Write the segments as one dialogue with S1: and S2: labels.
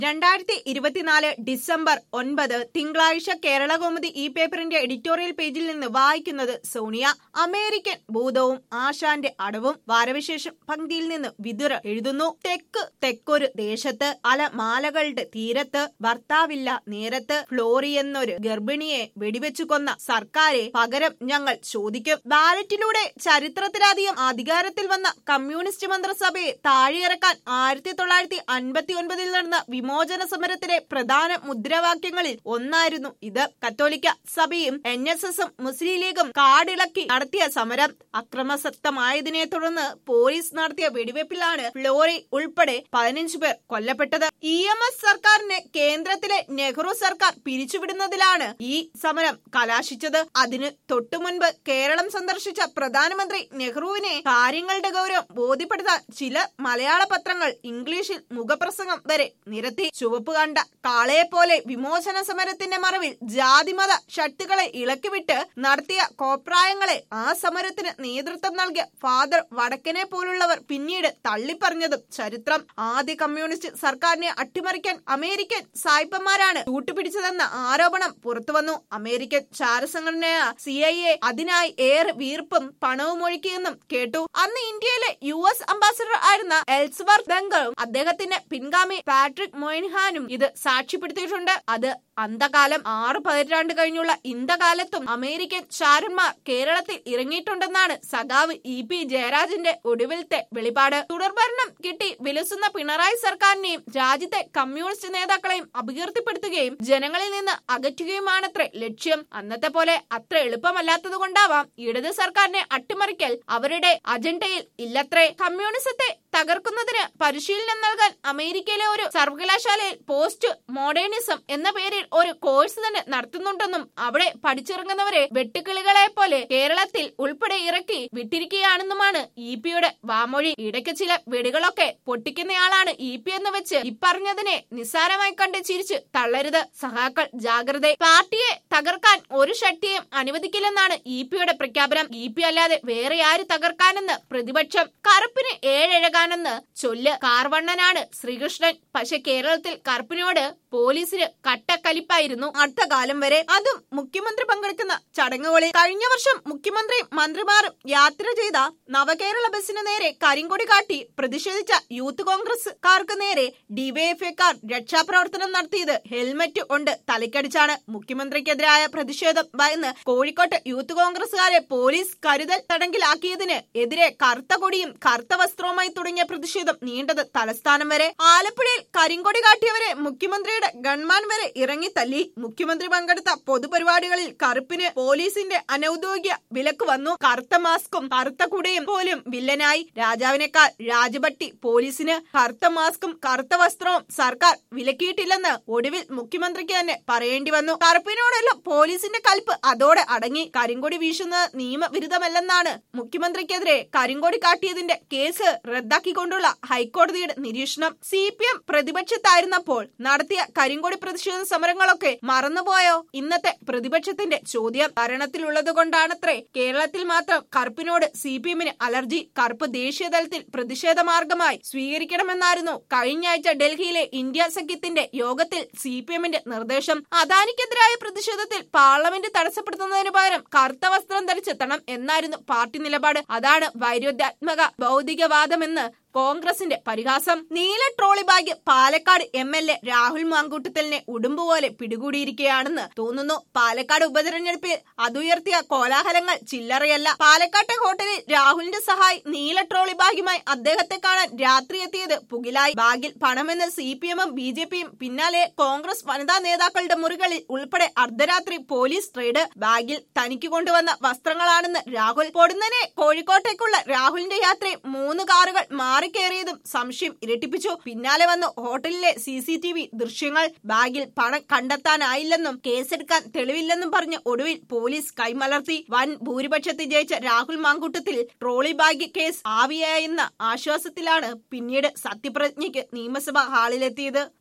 S1: രണ്ടായിരത്തി ഇരുപത്തിനാല് ഡിസംബർ ഒൻപത് തിങ്കളാഴ്ച കേരളകൗമുദി ഈ പേപ്പറിന്റെ എഡിറ്റോറിയൽ പേജിൽ നിന്ന് വായിക്കുന്നത് സോണിയ അമേരിക്കൻ ഭൂതവും ആശാന്റെ അടവും വാരവിശേഷം പങ്ക്തിയിൽ നിന്ന് വിതുര എഴുതുന്നു തെക്ക് തെക്കൊരു ദേശത്ത് അലമാലകളുടെ തീരത്ത് ഭർത്താവില്ല നേരത്ത് ഫ്ലോറി എന്നൊരു ഗർഭിണിയെ വെടിവെച്ചു കൊന്ന സർക്കാരെ പകരം ഞങ്ങൾ ചോദിക്കും ബാലറ്റിലൂടെ ചരിത്രത്തിലധികം അധികാരത്തിൽ വന്ന കമ്മ്യൂണിസ്റ്റ് മന്ത്രിസഭയെ താഴെയിറക്കാൻ ആയിരത്തി തൊള്ളായിരത്തി അൻപത്തി ഒൻപതിൽ നടന്ന വിമോചന സമരത്തിലെ പ്രധാന മുദ്രാവാക്യങ്ങളിൽ ഒന്നായിരുന്നു ഇത് കത്തോലിക്ക സഭയും എൻ എസ് എസും മുസ്ലിം ലീഗും കാടിളക്കി നടത്തിയ സമരം അക്രമസക്തമായതിനെ തുടർന്ന് പോലീസ് നടത്തിയ വെടിവെപ്പിലാണ് ഫ്ലോറി ഉൾപ്പെടെ പതിനഞ്ചു പേർ കൊല്ലപ്പെട്ടത് ഇ എം എസ് സർക്കാരിനെ കേന്ദ്രത്തിലെ നെഹ്റു സർക്കാർ പിരിച്ചുവിടുന്നതിലാണ് ഈ സമരം കലാശിച്ചത് അതിന് തൊട്ടുമുൻപ് കേരളം സന്ദർശിച്ച പ്രധാനമന്ത്രി നെഹ്റുവിനെ കാര്യങ്ങളുടെ ഗൗരവം ബോധ്യപ്പെടുത്താൻ ചില മലയാള പത്രങ്ങൾ ഇംഗ്ലീഷിൽ മുഖപ്രസംഗം വരെ നിരത്തി ചുവപ്പ് കണ്ട കാളയെ പോലെ വിമോചന സമരത്തിന്റെ മറവിൽ ജാതിമത ശക്തികളെ ഇളക്കിവിട്ട് നടത്തിയ കോപ്രായങ്ങളെ ആ സമരത്തിന് നേതൃത്വം നൽകിയ ഫാദർ വടക്കനെ പോലുള്ളവർ പിന്നീട് തള്ളിപ്പറഞ്ഞതും ചരിത്രം ആദ്യ കമ്മ്യൂണിസ്റ്റ് സർക്കാരിനെ അട്ടിമറിക്കാൻ അമേരിക്കൻ സായിപ്പന്മാരാണ് കൂട്ടുപിടിച്ചതെന്ന ആരോപണം പുറത്തുവന്നു അമേരിക്കൻ ചാരസംഘടനയായ സി ഐ എ അതിനായി ഏറെ വീർപ്പും പണവും ഒഴുക്കിയെന്നും കേട്ടു അന്ന് ഇന്ത്യയിലെ യു എസ് അംബാസിഡർ ആയിരുന്ന എൽസ്വർ ബംഗളും അദ്ദേഹത്തിന്റെ പിൻഗാമി പാട്രിക് മൊയിൻഹാനും ഇത് സാക്ഷ്യപ്പെടുത്തിയിട്ടുണ്ട് അത് അന്തകാലം ആറ് പതിറ്റാണ്ട് കഴിഞ്ഞുള്ള ഇന്ത്യകാലത്തും അമേരിക്കൻ ചാരന്മാർ കേരളത്തിൽ ഇറങ്ങിയിട്ടുണ്ടെന്നാണ് സഖാവ് ഇ പി ജയരാജന്റെ ഒടുവിലത്തെ വെളിപാട് തുടർഭരണം കിട്ടി വിലസുന്ന പിണറായി സർക്കാരിനെയും രാജ്യത്തെ കമ്മ്യൂണിസ്റ്റ് നേതാക്കളെയും അപകീർത്തിപ്പെടുത്തുകയും ജനങ്ങളിൽ നിന്ന് അകറ്റുകയുമാണത്രേ ലക്ഷ്യം അന്നത്തെ പോലെ അത്ര എളുപ്പമല്ലാത്തതുകൊണ്ടാവാം ഇടത് സർക്കാരിനെ അട്ടിമറിക്കൽ അവരുടെ അജണ്ടയിൽ ഇല്ലത്രേ കമ്മ്യൂണിസത്തെ തകർക്കുന്നതിന് പരിശീലനം നൽകാൻ അമേരിക്കയിലെ ഒരു സർവകലാശാലയിൽ പോസ്റ്റ് മോഡേണിസം എന്ന പേരിൽ ഒരു കോഴ്സ് തന്നെ നടത്തുന്നുണ്ടെന്നും അവിടെ പഠിച്ചിറങ്ങുന്നവരെ വെട്ടുകിളികളെ പോലെ കേരളത്തിൽ ഉൾപ്പെടെ ഇറക്കി വിട്ടിരിക്കുകയാണെന്നുമാണ് ഇ പിയുടെ വാമൊഴി ഇടയ്ക്ക് ചില വെടികളൊക്കെ പൊട്ടിക്കുന്നയാളാണ് ഇ പി എന്ന് വെച്ച് ഇപ്പറഞ്ഞതിനെ നിസ്സാരമായി കണ്ട് ചിരിച്ച് തള്ളരുത് സഹാക്കൾ ജാഗ്രത പാർട്ടിയെ തകർക്കാൻ ഒരു ശക്തിയും അനുവദിക്കില്ലെന്നാണ് ഇ പിയുടെ പ്രഖ്യാപനം ഇ പി അല്ലാതെ വേറെ ആര് തകർക്കാനെന്ന് പ്രതിപക്ഷം കറുപ്പിന് ഏഴഴകാനെന്ന് ചൊല്ല് കാർവണ്ണനാണ് ശ്രീകൃഷ്ണൻ പക്ഷെ കേരളത്തിൽ കറുപ്പിനോട് പോലീസിന് കട്ടക്കലിപ്പായിരുന്നു അടുത്ത കാലം വരെ അതും മുഖ്യമന്ത്രി പങ്കെടുക്കുന്ന ചടങ്ങുകളിൽ കഴിഞ്ഞ വർഷം മുഖ്യമന്ത്രി മന്ത്രിമാരും യാത്ര ചെയ്ത നവകേരള ബസിന് നേരെ കരിങ്കൊടി കാട്ടി പ്രതിഷേധിച്ച യൂത്ത് കോൺഗ്രസ്കാർക്ക് നേരെ ഡിവൈഎഫ്ഐക്കാർ രക്ഷാപ്രവർത്തനം നടത്തിയത് ഹെൽമറ്റ് കൊണ്ട് തലക്കടിച്ചാണ് മുഖ്യമന്ത്രിക്കെതിരായ പ്രതിഷേധം ഭയന്ന് കോഴിക്കോട്ട് യൂത്ത് കോൺഗ്രസുകാരെ പോലീസ് കരുതൽ തടങ്കിലാക്കിയതിന് എതിരെ കറുത്ത കൊടിയും കറുത്ത വസ്ത്രവുമായി തുടങ്ങിയ പ്രതിഷേധം നീണ്ടത് തലസ്ഥാനം വരെ ആലപ്പുഴയിൽ കരിങ്കൊടി കാട്ടിയവരെ മുഖ്യമന്ത്രിയുടെ ഗൺമാൻ വരെ ഇറങ്ങി തല്ലി മുഖ്യമന്ത്രി പങ്കെടുത്ത പൊതുപരിപാടികളിൽ കറുപ്പിന് പോലീസിന്റെ അനൌദ്യോഗിക വിലക്ക് വന്നു കറുത്ത മാസ്കും കറുത്ത കുടയും പോലും വില്ലനായി രാജാവിനേക്കാൾ രാജഭട്ടി പോലീസിന് കറുത്ത മാസ്കും കറുത്ത വസ്ത്രവും സർക്കാർ വിലക്കിയിട്ടില്ലെന്ന് ഒടുവിൽ മുഖ്യമന്ത്രിക്ക് തന്നെ പറയേണ്ടി വന്നു കറുപ്പിനോടുള്ള പോലീസിന്റെ കൽപ്പ് അതോടെ അടങ്ങി കരിങ്കൊടി വീശുന്നത് നിയമവിരുദ്ധമല്ലെന്നാണ് മുഖ്യമന്ത്രിക്കെതിരെ കരിങ്കൊടി കാട്ടിയതിന്റെ കേസ് റദ്ദാക്കിക്കൊണ്ടുള്ള ഹൈക്കോടതിയുടെ നിരീക്ഷണം സി പി എം പ്രതിപക്ഷത്തായിരുന്നപ്പോൾ നടത്തിയ കരിങ്കൊടി പ്രതിഷേധ സമരങ്ങളൊക്കെ മറന്നുപോയോ ഇന്നത്തെ പ്രതിപക്ഷത്തിന്റെ ചോദ്യം ഭരണത്തിലുള്ളത് കൊണ്ടാണത്രേ കേരളത്തിൽ മാത്രം കറുപ്പിനോട് സി പി എമ്മിന് അലർജി കറുപ്പ് ദേശീയ തലത്തിൽ പ്രതിഷേധ മാർഗമായി സ്വീകരിക്കണമെന്നായിരുന്നു കഴിഞ്ഞ ആഴ്ച ഡൽഹിയിലെ ഇന്ത്യ സഖ്യത്തിന്റെ യോഗത്തിൽ സി പി എമ്മിന്റെ നിർദ്ദേശം അദാനിക്കെതിരായ പ്രതിഷേധത്തിൽ പാർലമെന്റ് തടസ്സപ്പെടുത്തുന്നതിന് പകരം കറുത്ത വസ്ത്രം ധരിച്ചെത്തണം എന്നായിരുന്നു പാർട്ടി നിലപാട് അതാണ് വൈരുദ്ധ്യാത്മക ഭൗതികവാദമെന്ന് കോൺഗ്രസിന്റെ പരിഹാസം നീല trolley bag Palakkad M L A Rahul മാങ്കൂട്ടത്തലിനെ ഉടുമ്പുപോലെ പിടികൂടിയിരിക്കുകയാണെന്ന് തോന്നുന്നു പാലക്കാട് ഉപതെരഞ്ഞെടുപ്പിൽ അതുയർത്തിയ കോലാഹലങ്ങൾ ചില്ലറയല്ല പാലക്കാട്ടെ ഹോട്ടലിൽ രാഹുലിന്റെ സഹായി നീല ട്രോളി ബാഗുമായി അദ്ദേഹത്തെ കാണാൻ രാത്രി എത്തിയത് പുകിലായി ബാഗിൽ പണമെന്ന് സി പി എമ്മും ബി ജെ പിയും പിന്നാലെ കോൺഗ്രസ് വനിതാ നേതാക്കളുടെ മുറികളിൽ ഉൾപ്പെടെ അർദ്ധരാത്രി പോലീസ് റെയ്ഡ് ബാഗിൽ തനിക്ക് കൊണ്ടുവന്ന വസ്ത്രങ്ങളാണെന്ന് രാഹുൽ പൊടുന്നനെ കോഴിക്കോട്ടേക്കുള്ള രാഹുലിന്റെ യാത്രയിൽ മൂന്ന് കാറുകൾ മാറി മാറിക്കേറിയതും സംശയം ഇരട്ടിപ്പിച്ചു പിന്നാലെ വന്നു ഹോട്ടലിലെ സി സി ടി വി ദൃശ്യങ്ങൾ ബാഗിൽ പണം കണ്ടെത്താനായില്ലെന്നും കേസെടുക്കാൻ തെളിവില്ലെന്നും പറഞ്ഞ് ഒടുവിൽ പോലീസ് കൈമലർത്തി വൻ ഭൂരിപക്ഷത്തിൽ ജയിച്ച Rahul Mamkootathil trolley bag case ആവിയായെന്ന ആശ്വാസത്തിലാണ് പിന്നീട് സത്യപ്രതിജ്ഞയ്ക്ക് നിയമസഭാ ഹാളിലെത്തിയത്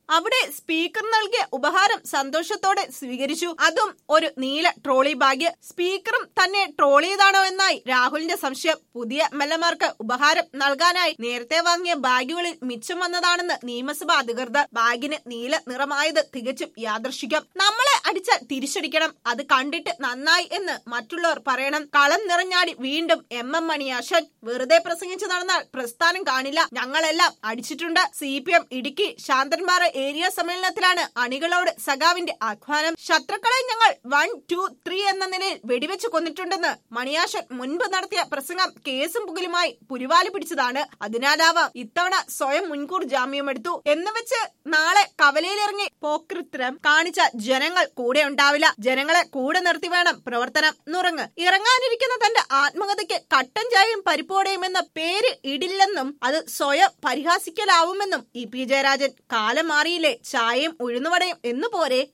S1: അവിടെ സ്പീക്കർ നൽകിയ ഉപഹാരം സന്തോഷത്തോടെ സ്വീകരിച്ചു അതും ഒരു നീല ട്രോളി ബാഗ് സ്പീക്കറും തന്നെ ട്രോൾ ചെയ്താണോ എന്നായി രാഹുലിന്റെ സംശയം പുതിയ എം എൽ എമാർക്ക് ഉപഹാരം നൽകാനായി നേരത്തെ വാങ്ങിയ ബാഗുകളിൽ മിച്ചം വന്നതാണെന്ന് നിയമസഭാ അധികൃതർ ബാഗിന് നീല നിറമായത് തികച്ചും യാദർശികം നമ്മളെ അടിച്ചാൽ തിരിച്ചടിക്കണം അത് കണ്ടിട്ട് നന്നായി എന്ന് മറ്റുള്ളവർ പറയണം കളം നിറഞ്ഞാടി വീണ്ടും എം എം മണിയാശൻ വെറുതെ പ്രസംഗിച്ചു നടന്നാൽ പ്രസ്ഥാനം കാണില്ല ഞങ്ങളെല്ലാം അടിച്ചിട്ടുണ്ട് സി പി എം ഇടുക്കി ശാന്തന്മാർ ഏരിയ സമ്മേളനത്തിലാണ് അണികളോട് സഖാവിന്റെ ആഹ്വാനം ശത്രുക്കളെ ഞങ്ങൾ വൺ ടു ത്രീ എന്ന നിലയിൽ വെടിവെച്ച് കൊന്നിട്ടുണ്ടെന്ന് മണിയാശൻ മുൻപ് നടത്തിയ പ്രസംഗം കേസും പുകലുമായി പുലിവാലി പിടിച്ചതാണ് അതിനാലാവാം ഇത്തവണ സ്വയം മുൻകൂർ ജാമ്യമെടുത്തു എന്ന് വെച്ച് നാളെ കവലയിലിറങ്ങി പോക്കൃത്രം കാണിച്ച ജനങ്ങൾ കൂടെ ഉണ്ടാവില്ല ജനങ്ങളെ കൂടെ നിർത്തി വേണം പ്രവർത്തനം നുറങ്ങ് ഇറങ്ങാനിരിക്കുന്ന തന്റെ ആത്മകഥയ്ക്ക് കട്ടൻ ചായയും പരിപ്പോടെയും എന്ന പേര് ഇടില്ലെന്നും അത് സ്വയം പരിഹാസിക്കലാവുമെന്നും ഇ പി ജയരാജൻ കാലം മാറിയില്ലേ ചായയും ഉഴുന്നുവടയും എന്നു പോരെ